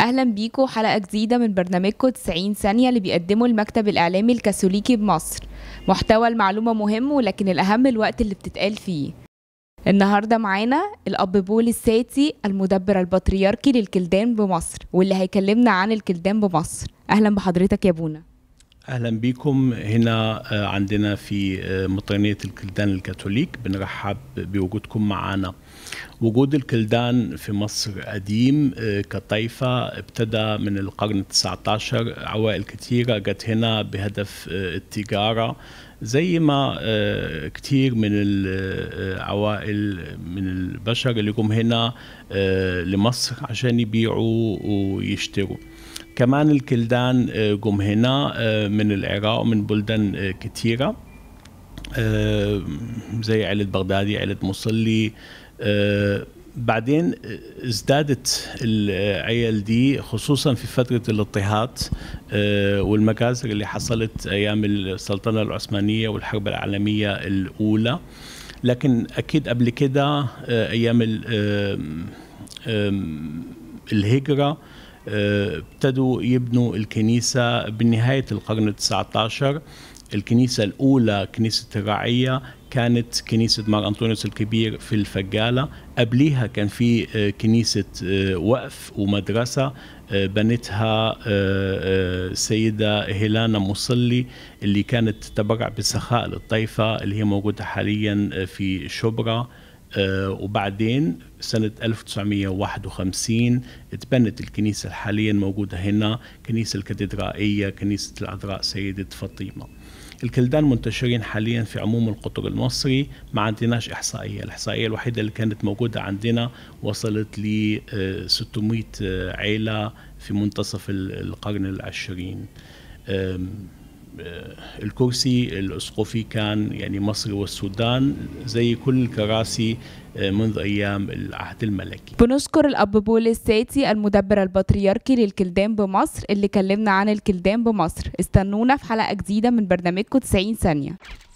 اهلا بيكم حلقه جديده من برنامجكم 90 ثانيه اللي بيقدمه المكتب الاعلامي الكاثوليكي بمصر محتوى المعلومه مهم ولكن الاهم الوقت اللي بتتقال فيه النهارده معانا الاب بولي الساتي المدبر البطريركي للكلدان بمصر واللي هيكلمنا عن الكلدان بمصر اهلا بحضرتك يا بونا اهلا بكم هنا عندنا في مطرانيه الكلدان الكاثوليك بنرحب بوجودكم معنا وجود الكلدان في مصر قديم كطائفة ابتدى من القرن ال19 عوائل كثيرة جت هنا بهدف التجارة زي ما كتير من العوائل من البشر اللي جم هنا لمصر عشان يبيعوا ويشتروا كمان الكلدان جم هنا من العراق ومن بلدان كتيرة زي عيلة بغدادي عيلة مصلي بعدين ازدادت العيال دي خصوصا في فترة الاضطهاد والمجازر اللي حصلت أيام السلطنة العثمانية والحرب العالمية الأولى لكن أكيد قبل كده أيام الهجرة ابتدوا يبنوا الكنيسة بنهاية القرن التسعة عشر الكنيسة الأولى كنيسة الرعية كانت كنيسة مار أنطونيوس الكبير في الفجالة قبليها كان في كنيسة وقف ومدرسة بنتها السيدة هيلانا مصلي اللي كانت تبرع بسخاء للطائفة اللي هي موجودة حاليا في شبرا وبعدين سنة 1951 اتبنت الكنيسة الحاليا موجودة هنا كنيسة الكاتدرائية كنيسة العذراء سيدة فاطمة الكلدان منتشرين حاليا في عموم القطر المصري ما عندناش إحصائية الإحصائية الوحيدة اللي كانت موجودة عندنا وصلت ل 600 عيلة في منتصف القرن العشرين الكرسي الاسقفي كان يعني مصر والسودان زي كل الكراسي منذ ايام العهد الملكي. بنشكر الاب بولي الساتي المدبر البطريركي للكلدان بمصر اللي كلمنا عن الكلدان بمصر، استنونا في حلقه جديده من برنامجكم 90 ثانيه.